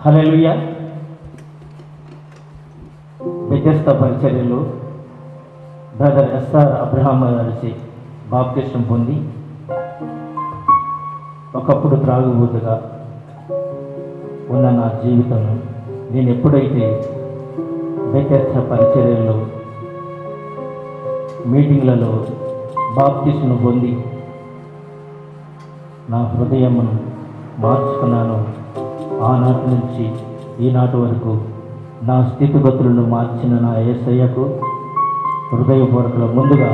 Hallelujah వ్యత్యస్త పరిచర్యలు brother SR Abraham గారి బాప్తిష్టం పొంది ఒకప్పుడు త్రాగుబోతుగా ఉన్న నా జీవితం నేను ఎప్పుడైతే వ్యత్యస్త పరిచర్యల్లో మీటింగ్లలో బాప్తిస్ను పొంది నా హృదయమును మార్చుకున్నాను ఆనాటి నుంచి ఈనాటి వరకు నా స్థితిగతులను మార్చిన నా ఏసయ్యకు హృదయపూర్వక ముందుగా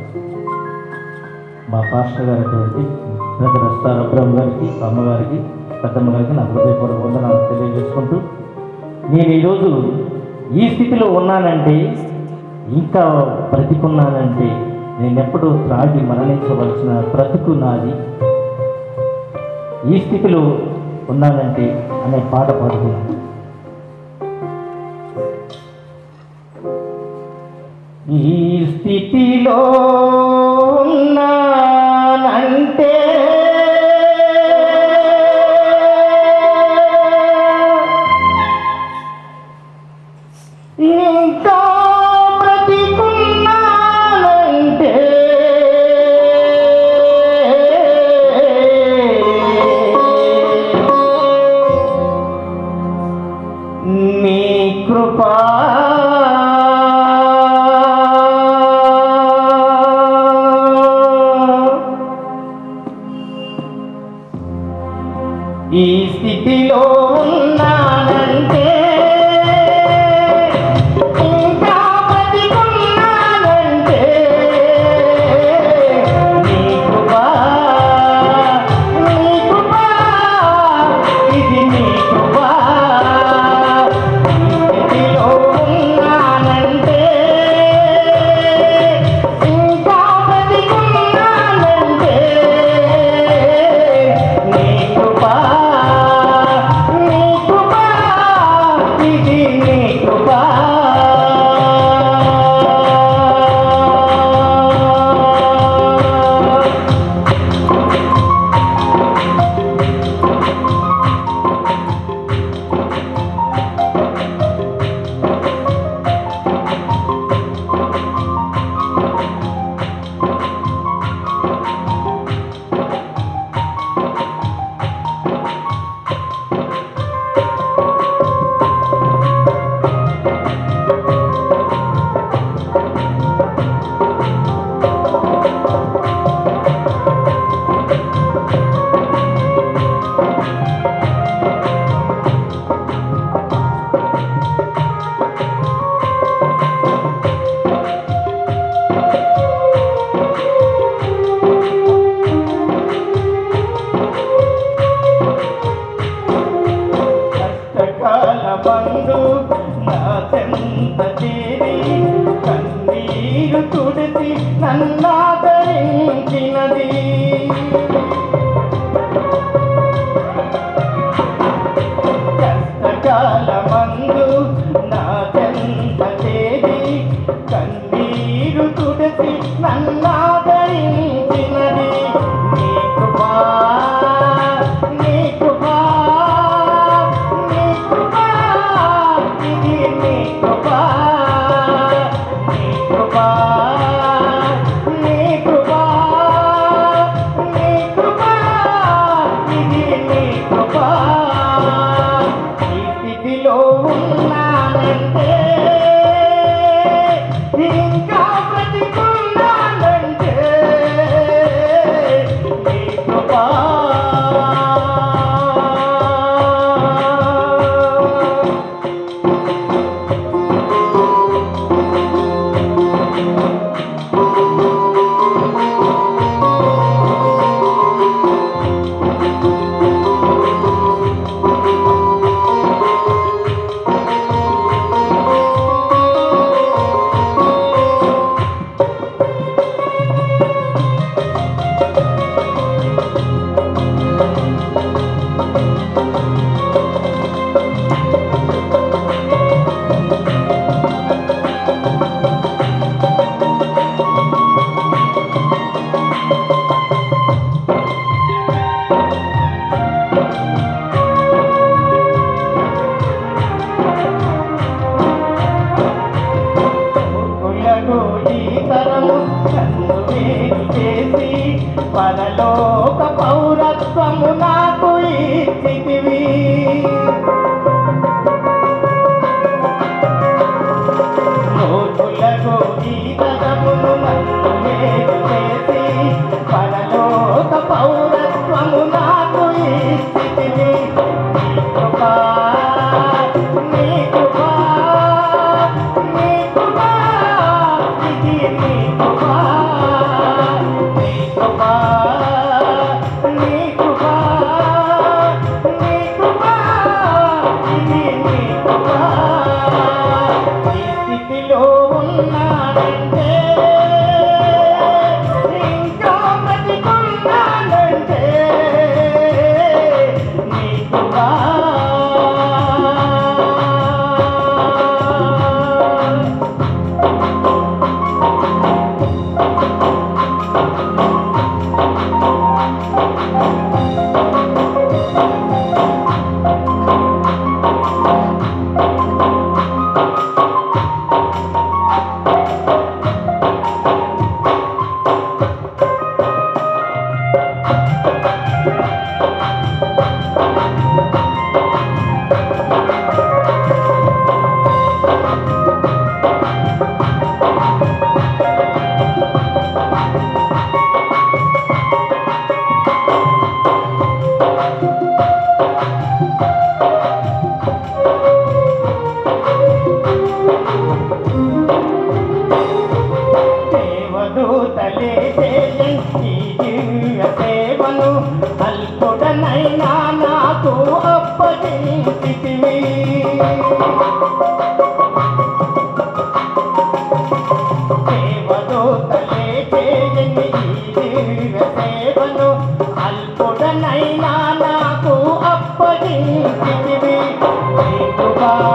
మా పాస్టర్ గారైనటువంటి బ్రదర్ ఎస్ఆర్ అబ్రహం గారికి అమ్మగారికి పెద్దమ్మ గారికి నా హృదయపూర్వక వందనాలు తెలియజేసుకుంటూ నేను ఈరోజు ఈ స్థితిలో ఉన్నానంటే ఇంకా బ్రతికున్నానంటే నేను ఎప్పుడూ త్రాగి మరణించవలసిన బ్రతుకు నాది ఈ స్థితిలో ఉన్నానంటే అనే పాట పాడుకున్నాను ఈ స్థితిలో ఉన్నానంటే ఇంకా బ్రతికున్నానంటే నీ కృపా ఈ స్థితిలో ఉన్నానంటే ఇంకా బతికున్నానంటే నీ కృపా నీ కృపా ఇది నీ కృపా ఈ స్థితిలో ఉన్నానంటే ఇంకా బతికున్నానంటే నీ కృపా నీ కృపా ఇది నీ కృపా కష్టకాల బంధు నా చెంత చేరి కన్నీరు తుడిచి నన్నాదరించినది కష్టకాల మందు నా చెంత చేరి కన్నీరు తుడిచి నన్నాదరించినది నీ కృపా నీ కృపా నీ కృపా ఇది నీ కృపా నీ కృపా నీ కృపా నీ కృపా ఇది నీ కృపా ఈ స్థితిలో ఉన్నానంటే నోటులకు ఈ పదమును నన్ను వేరు చేసి పరలోక పౌరత్వము నాకు ఇచ్చితివి నీ కృపా, నీ కృపా, నీ కృపా, ఇది నీ కృపా, నీ కృపా, నీ కృపా, నీ కృపా, ఇది నీ కృపా. ఈ స్థితిలో ఉన్నానంటే ఇంకా బతికున్నానంటే నీ కృపా. దేవదూతలే చేయండి దివ్య సేవను అల్పుడనైనా నాకు అప్పగించితివి దేవదూతలే చేయండి దివ్య సేవను అల్పుడనైనా నాకు అప్పగించితివి నీ కృపా